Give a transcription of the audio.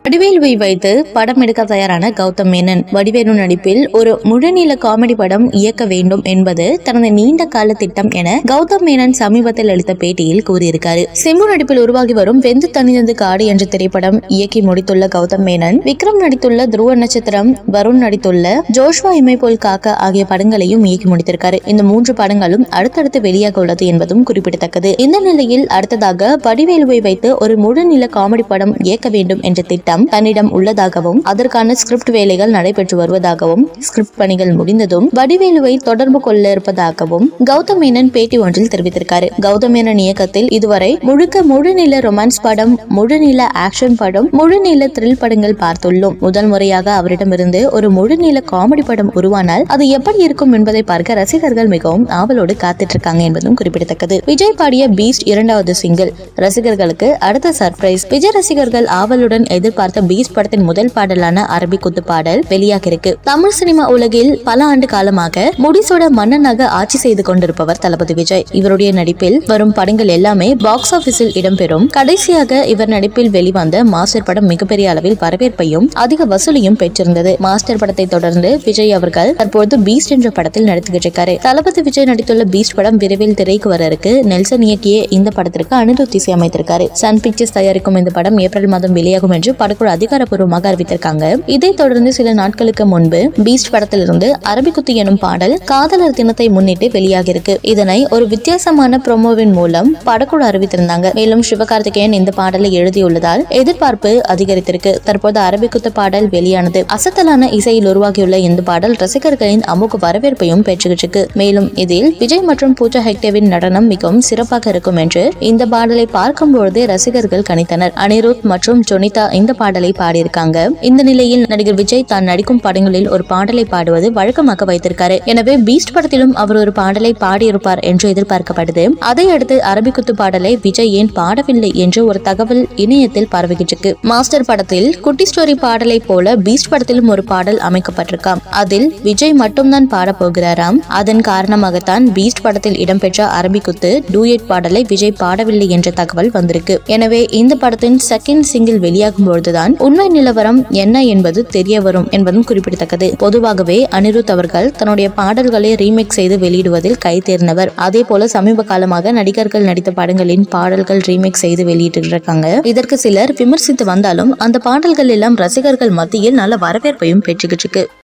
வடிவேலுவை வைத்து படம் எடுக்க தயாரான கௌதம் மேனன் வடிவேலு நடிப்பில் ஒரு முழுநீள காமெடி படம் இயக்க வேண்டும் என்பது தனது நீண்ட கால திட்டம் என கௌதம் மேனன் சமீபத்தில் அளித்த பேட்டியில் கூறியிருக்காரு சிம்பு நடிப்பில் உருவாகி வரும் வெந்து தனிந்தது காடு என்ற திரைப்படம் இயக்கி முடித்துள்ள கௌதம் மேனன் விக்ரம் நடித்துள்ள துருவ நட்சத்திரம் வருண் நடித்துள்ள ஜோஷ்வா இமை போல் காக்க ஆகிய படங்களையும் இயக்கி முடித்திருக்காரு இந்த மூன்று படங்களும் அடுத்தடுத்து வெளியாக உள்ளது என்பதும் குறிப்பிடத்தக்கது இந்த நிலையில் அடுத்ததாக வடிவேலுவை வைத்து ஒரு முழுநில காமெடி படம் இயக்க வேண்டும் என்ற திட்டம் தன்னிடம் உள்ளதாகவும் அதற்கான ஸ்கிரிப்ட் வேலைகள் நடைபெற்று வருவதாகவும் ஸ்கிரிப்ட் பணிகள் முடிந்ததும் வடிவேலுவை தொடர்பு கொள்ள இருப்பதாகவும் கௌதம் மேனன் பேட்டி ஒன்றில் தெரிவித்திருக்காரு கௌதம் மேனன் இயக்கத்தில் இதுவரை முழுக்க முழுநில ரொமான்ஸ் படம் முழுநில ஆக்ஷன் படம் முழுநில த்ரில் படங்கள் பார்த்துள்ளோம் முதல் முறையாக அவரிடமிருந்து ஒரு முழுநில காமெடி படம் உருவானால் அது எப்படி இருக்கும் என்பதை பார்க்க ரசிகர்கள் மிகவும் ஆவலோடு காத்துட்டு இருக்காங்க என்பதும் குறிப்பிடத்தக்கது விஜய் பாடிய பீஸ்ட் இரண்டாவது சிங்கிள் ரசிகர்களுக்கு அடுத்த சர்ப்ரைஸ் விஜய் ரசிகர்கள் ஆவலுடன் எதிர்பார்த்த பீஸ்ட் படத்தின் முதல் பாடலான அரபி குத்து பாடல் வெளியாகிருக்கு தமிழ் சினிமா உலகில் பல ஆண்டு காலமாக முடிசோட மன்னனாக ஆட்சி செய்து கொண்டிருப்பவர் தளபதி விஜய் இவருடைய நடிப்பில் வரும் படங்கள் எல்லாமே பாக்ஸ் ஆபீஸில் இடம்பெறும் கடைசியாக இவர் நடிப்பில் வெளிவந்த மாஸ்டர் படம் மிகப்பெரிய அளவில் வரவேற்பையும் அதிக வசூலையும் பெற்றிருந்தது மாஸ்டர் படத்தை தொடர்ந்து விஜய் அவர்கள் தற்போது பீஸ்ட் என்ற படத்தில் நடித்துக்கிட்டு இருக்காரு தளபதி விஜய் நடித்துள்ள பீஸ்ட் படம் விரைவில் திரைக்கு வர இருக்கு நெல்சன் இயக்கிய இந்த படத்திற்கு அனிருத் இசையமைத்திருக்காரு சன் பிக்சர்ஸ் தயாரிக்கும் இந்த படம் ஏப்ரல் மாதம் வெளியாகும் என்று படக்குழு அதிகாரப்பூர்வமாக அறிவித்திருக்காங்க இதைத் தொடர்ந்து சில நாட்களுக்கு முன்பு பீஸ்ட் படத்திலிருந்து அரபிக்குத்து எனும் பாடல் காதலர் தினத்தை முன்னிட்டு வெளியாகிருக்கு இதனை ஒரு வித்தியாசமான ப்ரோமோவின் மூலம் படக்குழு அறிவித்திருந்தாங்க மேலும் சிவகார்த்திகேயன் இந்த பாடலை எழுதியுள்ளதால் எதிர்பார்ப்பு அதிகரித்திருக்கு தற்போது அரபிக்குத்து பாடல் வெளியானது அசத்தலான இசையில் உருவாகியுள்ள இந்த பாடல் ரசிகர்களின் அமுக வரவேற்பையும் பெற்றுக்கிட்டு இருக்கு மேலும் இதில் விஜய் மற்றும் பூஜா ஹெக்டேவின் நடனம் மிகவும் சிறப்பாக இருக்கும் என்று இந்த பாடலை பார்க்கும் பொழுதே ரசிகர்கள் கணித்தனர் அனிருத் மற்றும் ஜொனிதா இந்த பாடலை பாடியிருக்காங்க இந்த நிலையில் நடிகர் விஜய் தான் நடிக்கும் படங்களில் ஒரு பாடலை பாடுவது வழக்கமாக வைத்திருக்காரு எனவே பீஸ்ட் படத்திலும் அவர் ஒரு பாடலை பாடியிருப்பார் என்று எதிர்பார்க்கப்படுது அதையடுத்து அரபிக்குத்து பாடலை விஜய் ஏன் பாடவில்லை என்று ஒரு தகவல் இணையத்தில் பரவிக்கிட்டு இருக்கு மாஸ்டர் படத்தில் குட்டி ஸ்டோரி பாடலை போல பீஸ்ட் படத்திலும் ஒரு பாடல் அமைக்கப்பட்டிருக்காம் அதில் விஜய் மட்டும்தான் பாட போகிறாராம் அதன் காரணமாகத்தான் பீஸ்ட் படத்தில் இடம்பெற்ற அரபிக்குத்து டூயட் பாடலை விஜய் பாடவில்லை என்ற தகவல் வந்திருக்கு எனவே இந்த படத்தின் செகண்ட் சிங்கிள் வெளியாகும் பொழுதுதான் உண்மை நிலவரம் என்ன என்பது தெரிய வரும் என்பதும் குறிப்பிடத்தக்கது பொதுவாகவே அனிருத் அவர்கள் தன்னுடைய பாடல்களை ரீமேக் செய்து வெளியிடுவதில் கை தேர்ந்தவர் அதே போல சமீப காலமாக நடிகர்கள் நடித்த படங்களின் பாடல்கள் ரீமேக் செய்து வெளியிட்டு இருக்காங்க இதற்கு சிலர் விமர்சித்து வந்தாலும் அந்த பாடல்கள் எல்லாம் ரசிகர்கள் மத்தியில் நல்ல வரவேற்பையும் பெற்றுக்கிட்டு இருக்கு